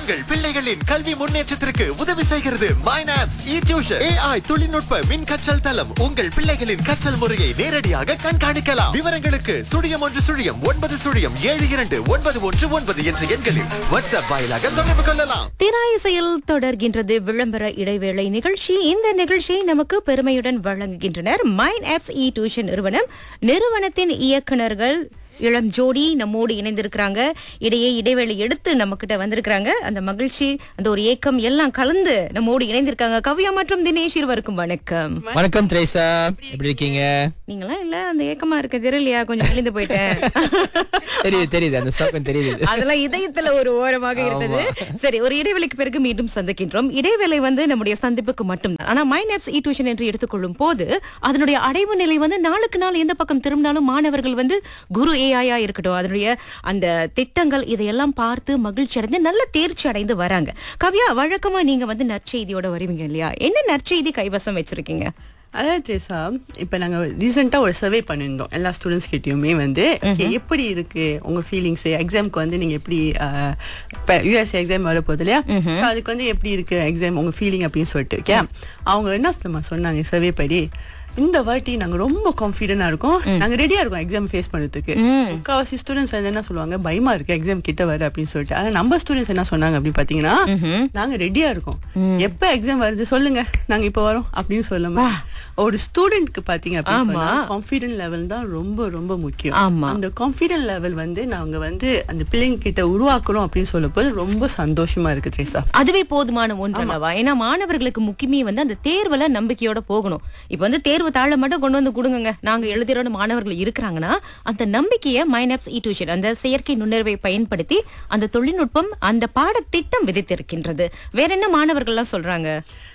உங்கள் பிள்ளைகளின் கல்வி முன்னேற்றத்திற்கு உதவி செய்கிறது மைனாப்ஸ் இ டியூஷன் ஏஐ தொழில்நுட்ப மின் கற்றல் தளம் உங்கள் பிள்ளைகளின் கற்றல் முறையை நேரடியாக கண்காணிக்கலாம் விவரங்களுக்கு சுழியம் ஒன்று சுழியம் ஒன்பது சுழியம் ஏழு இரண்டு ஒன்பது ஒன்று ஒன்பது என்ற எண்களில் வாட்ஸ்அப் வாயிலாக தொடர்பு கொள்ளலாம் திராயிசையில் தொடர்கின்றது விளம்பர இடைவேளை நிகழ்ச்சி இந்த நிகழ்ச்சியை நமக்கு பெருமையுடன் வழங்குகின்றனர் மைண்ட் ஆப்ஸ் இ டியூஷன் நிறுவனம் நிறுவனத்தின் இயக்குனர்கள் இளம் ஜோடி நம்மோடு இணைந்திருக்கிறாங்க இடையே இடைவேளை எடுத்து நம்ம கிட்ட வந்திருக்கிறாங்க அந்த மகிழ்ச்சி அந்த ஒரு ஏக்கம் எல்லாம் கலந்து நம்மோடு இணைந்திருக்காங்க கவ்யா மற்றும் தினேஷ் இருவருக்கும் வணக்கம் வணக்கம் திரேசா எப்படி இருக்கீங்க நீங்களாம் இல்ல அந்த ஏக்கமா இருக்க தெரியலையா கொஞ்சம் விழுந்து போயிட்டேன் தெரியுது தெரியுது அந்த சோக்கம் தெரியுது அதெல்லாம் இதயத்துல ஒரு ஓரமாக இருந்தது சரி ஒரு இடைவெளிக்கு பிறகு மீண்டும் சந்திக்கின்றோம் இடைவேளை வந்து நம்முடைய சந்திப்புக்கு மட்டும்தான் ஆனா மை நெப்ஸ் இ டியூஷன் என்று எடுத்துக்கொள்ளும் போது அதனுடைய அடைவு நிலை வந்து நாளுக்கு நாள் எந்த பக்கம் திரும்பினாலும் மாணவர்கள் வந்து குரு ஏஐயா இருக்கட்டும் அதனுடைய அந்த திட்டங்கள் இதையெல்லாம் பார்த்து மகிழ்ச்சி அடைந்து நல்ல தேர்ச்சி அடைந்து வராங்க கவ்யா வழக்கமா நீங்க வந்து நற்செய்தியோட வருவீங்க இல்லையா என்ன நற்செய்தி கைவசம் வச்சிருக்கீங்க அதாவது ட்ரேசா இப்போ நாங்கள் ரீசெண்டாக ஒரு சர்வே பண்ணியிருந்தோம் எல்லா ஸ்டூடெண்ட்ஸ் கிட்டயுமே வந்து okay, எப்படி இருக்கு உங்க ஃபீலிங்ஸ் எக்ஸாம்க்கு வந்து நீங்க எப்படி அஹ், இப்போ யூஎஸ் எக்ஸாம் வர போகுது இல்லையா So, அதுக்கு வந்து எப்படி இருக்கு எக்ஸாம் உங்க ஃபீலிங் அப்படின்னு சொல்லிட்டு ஓகே அவங்க என்ன சுத்தமா சொன்னாங்க சர்வே படி இந்த வாட்டி நாங்க ரொம்ப கான்ஃபிடென்டா இருக்கோம் நாங்க ரெடியா இருக்கோம் எக்ஸாம் ஃபேஸ் பண்றதுக்கு முக்காவாசி ஸ்டூடெண்ட்ஸ் வந்து என்ன சொல்லுவாங்க பயமா இருக்கு எக்ஸாம் கிட்ட வர அப்படின்னு சொல்லிட்டு ஆனா நம்ம ஸ்டூடெண்ட்ஸ் என்ன சொன்னாங்க அப்படின்னு பாத்தீங்கன்னா நாங்க ரெடியா இருக்கோம் எப்ப எக்ஸாம் வருது சொல்லுங்க நாங்க இப்ப வரோம் அப்படின்னு சொல்லாம ஒரு ஸ்டூடெண்ட்க்கு பாத்தீங்க அப்படின்னு சொன்னா கான்ஃபிடென்ட் லெவல் தான் ரொம்ப ரொம்ப முக்கியம் ஆமா. அந்த கான்ஃபிடென்ட் லெவல் வந்து நாங்க வந்து அந்த பிள்ளைங்க கிட்ட உருவாக்குறோம் அப்படின்னு சொல்லும்போது ரொம்ப சந்தோஷமா இருக்கு த்ரேசா அதுவே போதுமான ஒன்று அல்லவா ஏன்னா மாணவர்களுக்கு முக்கியமே வந்து அந்த தேர்வுல நம்பிக்கையோட போகணும் இப்ப வந்து தேர்வு தாழ மட்டும் கொண்டு வந்து கொடுங்க நாங்க எழுதுறோம் மாணவர்கள் இருக்கிறாங்கன்னா அந்த நம்பிக்கையை மைனப்ஸ் இ டியூஷன் அந்த செயற்கை நுண்ணறிவை பயன்படுத்தி அந்த தொழில்நுட்பம் அந்த பாடத்திட்டம் விதித்திருக்கின்றது வேற என்ன மாணவர்கள் எல்லாம் சொல்றாங்க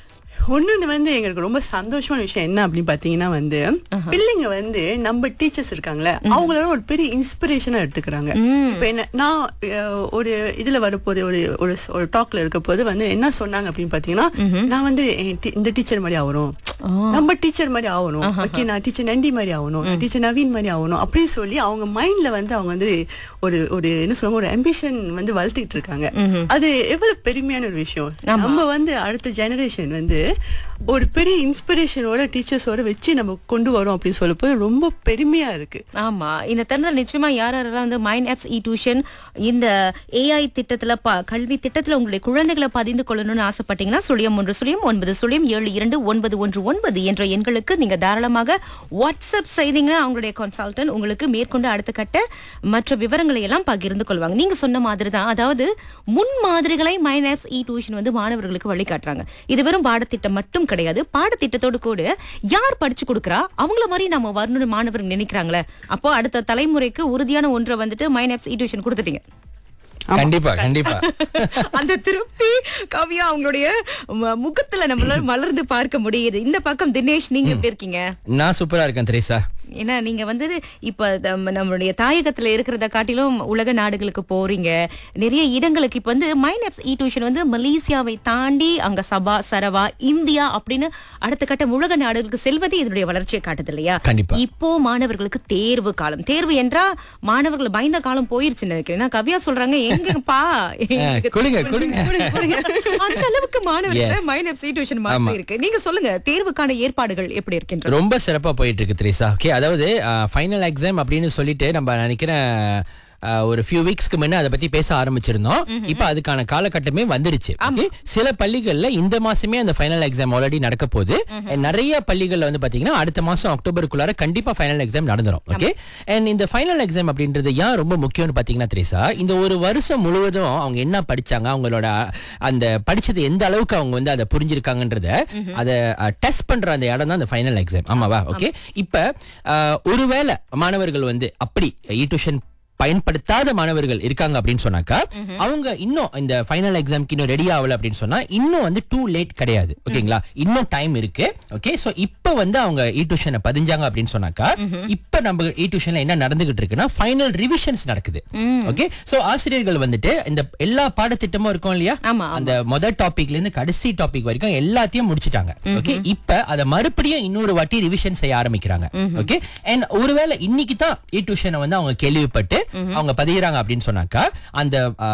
ஒண்ணு வந்து எங்களுக்கு ரொம்ப சந்தோஷமான விஷயம் என்ன அப்படின்னு பாத்தீங்கன்னா வந்து பிள்ளைங்க வந்து நம்ம டீச்சர்ஸ் இருக்காங்களே அவங்கள ஒரு பெரிய இன்ஸ்பிரேஷனா எடுத்துக்கிறாங்க இப்ப என்ன நான் அஹ், ஒரு இதுல வரப்போது ஒரு ஒரு ஒரு டாக்ல இருக்க போது வந்து என்ன சொன்னாங்க அப்படின்னு பாத்தீங்கன்னா நான் வந்து என் டி- இந்த டீச்சர் மாதிரி ஆகணும் நம்ம டீச்சர் மாதிரி ஆகணும் ஓகே நான் டீச்சர் நண்டி மாதிரி ஆகணும் டீச்சர் நவீன் மாதிரி ஆகணும் அப்படின்னு சொல்லி அவங்க மைண்ட்ல வந்து அவங்க வந்து ஒரு ஒரு என்ன சொல்லுவாங்க ஒரு அம்பிஷன் வந்து வளர்த்துக்கிட்டு இருக்காங்க அது எவ்வளவு பெருமையான ஒரு விஷயம் நம்ம வந்து அடுத்த ஜெனரேஷன் வந்து ஒரு பெரிய இன்ஸ்பிரேஷனோட டீச்சர்ஸோட வச்சு நம்ம கொண்டு வரோம் அப்படின்னு சொல்லப்போது ரொம்ப பெருமையா இருக்கு ஆமா இந்த தருணத்தில் நிச்சயமா யார் யாரெல்லாம் வந்து மைண்ட் ஆப்ஸ் இ டியூஷன் இந்த ஏஐ திட்டத்துல ப- கல்வி திட்டத்துல உங்களுடைய குழந்தைகளை பதிந்து கொள்ளணும்னு ஆசைப்பட்டீங்கன்னா சுழியம் ஒன்று சுழியம் ஒன்பது சுழியம் ஏழு இரண்டு ஒன்பது ஒன்று ஒன்பது என்ற எண்களுக்கு நீங்க தாராளமாக வாட்ஸ்அப் செய்தீங்கன்னா அவங்களுடைய கன்சல்டன்ட் உங்களுக்கு மேற்கொண்டு அடுத்த கட்ட மற்ற விவரங்களை எல்லாம் பகிர்ந்து கொள்வாங்க நீங்க சொன்ன மாதிரி தான் அதாவது முன் மாதிரிகளை மைண்ட் ஆப்ஸ் இ டியூஷன் வந்து மாணவர்களுக்கு வழிகாட்டுறாங்க இது வெறும் பாடத்திட்டம் மட்டும் கிடையாது பாடத்திட்டத்தோடு கூட யார் படிச்சு கொடுக்கறா அவங்கள மாதிரி நம்ம வரணும்னு மாணவர்கள் நினைக்கிறாங்களே அப்போ அடுத்த தலைமுறைக்கு உறுதியான ஒன்றை வந்துட்டு மைண்ட் ஆப்ஸ் இ டியூஷன் கொடுத்துட்டீங்க கண்டிப்பா கண்டிப்பா அந்த திருப்தி கவியா அவங்களுடைய ம- முகத்துல நம்மளால மலர்ந்து பார்க்க முடியுது இந்த பக்கம் தினேஷ் நீங்க எப்படி இருக்கீங்க நான் சூப்பரா இருக்கேன் திரேசா ஏன்னா நீங்க வந்து இப்ப நம்ம- நம்மளுடைய தாயகத்துல இருக்கிறத காட்டிலும் உலக நாடுகளுக்கு போறீங்க நிறைய இடங்களுக்கு இப்ப வந்து மைனப்ஸ் இ டியூஷன் வந்து மலேசியாவை தாண்டி அங்க சபா சரவா இந்தியா அப்படின்னு அடுத்த கட்ட உலக நாடுகளுக்கு செல்வது இதனுடைய வளர்ச்சியை காட்டுது இல்லையா கண்டிப்பா. இப்போ மாணவர்களுக்கு தேர்வு காலம் தேர்வு என்றா மாணவர்கள் பயந்த காலம் போயிருச்சுன்னு நினைக்கிறேன் ஏன்னா கவியா சொல்றாங்க எங்கப்பா எங்களுக்கு கொடுங்க கொடுங்க அந்த அளவுக்கு மாணவர்கள் Yes. மைனப்ஸ் இ டியூஷன் மாறி இருக்கு நீங்க சொல்லுங்க தேர்வுக்கான ஏற்பாடுகள் எப்படி இருக்கின்றன ரொம்ப சிறப்பா போயிட்டு இருக்கு திரேசா ஓகே அதாவது ஃபைனல் எக்ஸாம் அப்படின்னு சொல்லிட்டு நம்ம நினைக்கிறேன் அஹ், ஒரு ஃபியூ வீக்ஸ்க்கு முன்ன அதை பத்தி பேச ஆரம்பிச்சிருந்தோம் இப்போ அதுக்கான காலகட்டமே வந்துருச்சு Okay? சில பள்ளிகள்ல இந்த மாசமே அந்த ஃபைனல் எக்ஸாம் ஆல்ரெடி நடக்க போகுது And நிறைய பள்ளிகள்ல வந்து பாத்தீங்கன்னா அடுத்த மாசம் அக்டோபருக்குள்ளார கண்டிப்பா ஃபைனல் எக்ஸாம் நடந்துரும் ஓகே அண்ட் இந்த ஃபைனல் எக்ஸாம் அப்படின்றது ஏன் ரொம்ப முக்கியம்னு பாத்தீங்கன்னா திரேசா இந்த ஒரு வருஷம் முழுவதும் அவங்க என்ன படிச்சாங்க அவங்களோட அந்த படிச்சது எந்த அளவுக்கு அவங்க வந்து அதை புரிஞ்சிருக்காங்கன்றத அதை டெஸ்ட் பண்ற அந்த இடம் தான் அந்த ஃபைனல் எக்ஸாம் ஆமாவா ஓகே இப்ப அஹ், ஒருவேளை மாணவர்கள் வந்து அப்படி இ டியூஷன் பயன்படுத்தாத மாணவர்கள் இருக்காங்க அப்படின்னு சொன்னாக்கா அவங்க இன்னும் இந்த ஃபைனல் எக்ஸாம்க்கு இன்னும் ரெடி ஆகல அப்படின்னு சொன்னா இன்னும் வந்து டூ லேட் கிடையாது ஓகேங்களா இன்னும் டைம் இருக்கு ஓகே சோ இப்போ வந்து அவங்க இ டியூஷனை பதிஞ்சாங்க அப்படின்னு சொன்னாக்கா இப்போ நம்ம இ டியூஷன்ல என்ன நடந்துகிட்டு இருக்குன்னா ஃபைனல் ரிவிஷன்ஸ் நடக்குது ஓகே சோ ஆசிரியர்கள் வந்துட்டு இந்த எல்லா பாடத்திட்டமும் இருக்கும் இல்லையா ஆமா, ஆமா. அந்த முதல் டாபிக்ல இருந்து கடைசி டாபிக் வரைக்கும் எல்லாத்தையும் முடிச்சிட்டாங்க ஓகே இப்ப அத மறுபடியும் இன்னொரு வாட்டி ரிவிஷன் செய்ய ஆரம்பிக்கிறாங்க ஓகே அண்ட் ஒருவேளை இன்னைக்கு தான் இ டியூஷனை வந்து அவங்க கேள்விப்பட்டு அவங்க பதிகிறாங்க அப்படின்னு சொன்னாக்கா அந்த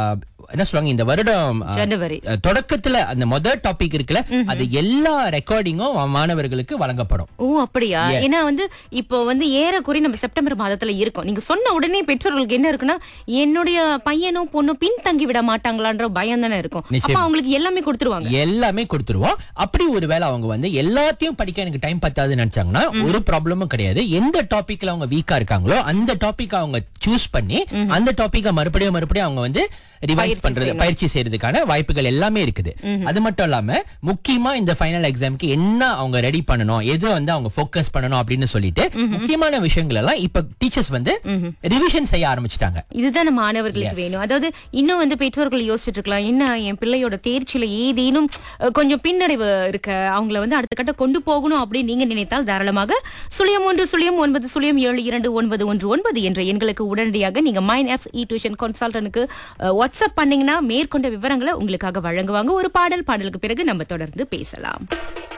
என்ன சொல்லுவாங்க இந்த வருடம் ஆ, ஜனவரி அஹ், தொடக்கத்துல அந்த முதல் டாபிக் இருக்குல்ல அது எல்லா ரெக்கார்டிங்கும் மாணவர்களுக்கு வழங்கப்படும் ஓ அப்படியா Yes. ஏன்னா வந்து இப்போ வந்து ஏறக்குறைய நம்ம செப்டம்பர் மாதத்துல இருக்கோம் நீங்க சொன்ன உடனே பெற்றோர்களுக்கு என்ன இருக்குன்னா என்னுடைய பையனும் பொண்ணும் பின்தங்கி விட மாட்டாங்களான்ற பயம் தானே இருக்கும் அப்ப நிச்சயமா. அவங்களுக்கு எல்லாமே கொடுத்துருவாங்க எல்லாமே கொடுத்துருவோம் அப்படி ஒருவேளை அவங்க வந்து எல்லாத்தையும் படிக்க எனக்கு டைம் பத்தாதுன்னு நினைச்சாங்கன்னா ஒரு ப்ராப்ளமும் கிடையாது எந்த டாபிக்ல அவங்க வீக்கா இருக்காங்களோ அந்த டாபிக் அவங்க சூஸ் பண்ணி அந்த டாபிக்க மறுபடியும் மறுபடியும் அவங்க வந்து ரிவைஸ் பயிற்சி பண்றது செய்யலாம். பயிற்சி செய்யறதுக்கான வாய்ப்புகள் எல்லாமே இருக்குது அது மட்டும் இல்லாம முக்கியமா இந்த ஃபைனல் எக்ஸாம்க்கு என்ன அவங்க ரெடி பண்ணணும் எது வந்து அவங்க ஃபோக்கஸ் பண்ணணும் அப்படின்னு சொல்லிட்டு முக்கியமான விஷயங்கள் எல்லாம் இப்ப டீச்சர்ஸ் வந்து ரிவிஷன் செய்ய ஆரம்பிச்சிட்டாங்க இதுதான் நம்ம மாணவர்களுக்கு Yes. வேணும் அதாவது இன்னும் வந்து பெற்றோர்கள் யோசிச்சுட்டு இருக்கலாம் என்ன என் பிள்ளையோட தேர்ச்சியில ஏதேனும் அஹ், கொஞ்சம் பின்னடைவு இருக்க அவங்கள வந்து அடுத்த கட்ட கொண்டு போகணும் அப்படின்னு நீங்க நினைத்தால் தாராளமாக சுழியம் ஒன்று சுழியம் ஒன்பது சுழியம் ஏழு இரண்டு ஒன்பது ஒன்று ஒன்பது என்ற எண்களுக்கு உடனடியாக நீங்க மைன் ஆப்ஸ் இ டியூஷன் கன்சல்டனுக்கு வாட்ஸ்அப் பண்ணீங்கன்னா மேற்கொண்ட விவரங்களை உங்களுக்காக வழங்குவாங்க ஒரு பாடல் பாடலுக்கு பிறகு நம்ம தொடர்ந்து பேசலாம்